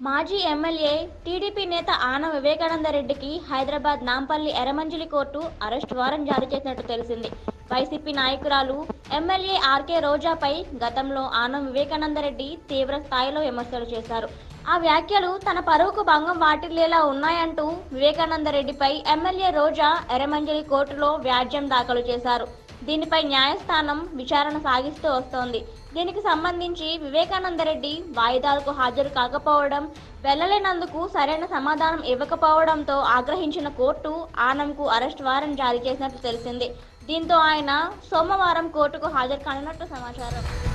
మాజీ MLA TDP నేత ఆన వివేకానంద రెడ్డికి Hyderabad Nampally Erramanzil court arrest warrant జారీ చేసినట్టు తెలిసింది వైసీపీ నాయకురాలు ఎమ్మెల్యే ఆర్కే రోజాపై గతంలో ఆనం వివేకానంద రెడ్డి తీవ్ర స్థాయిలో విమర్శలు చేశారు ఆ వ్యాఖ్యలు తన పరువుకు భంగం వాటిల్లేలా ఉన్నాయంటూ వివేకానంద రెడ్డిపై ఎమ్మెల్యే రోజా ఎర్రమంజిలి కోర్టులో వ్యాజ్యం దాఖలు చేశారు దీనిపై న్యాయస్థానం విచారణ సాగిస్తూ వస్తోంది దీనికి సంబంధించి వివేకానంద రెడ్డి వాయిదాలకు హాజరు కాకపోవడం వెళ్లలేనందుకు సరైన సమాధానం ఇవ్వకపోవడంతో ఆగ్రహించిన కోర్టు ఆనంకు అరెస్ట్ వారెంట్ జారీ చేసినట్లు తెలిసింది దీంతో ఆయన సోమవారం కోర్టుకు హాజరు కానున్నట్టు సమాచారం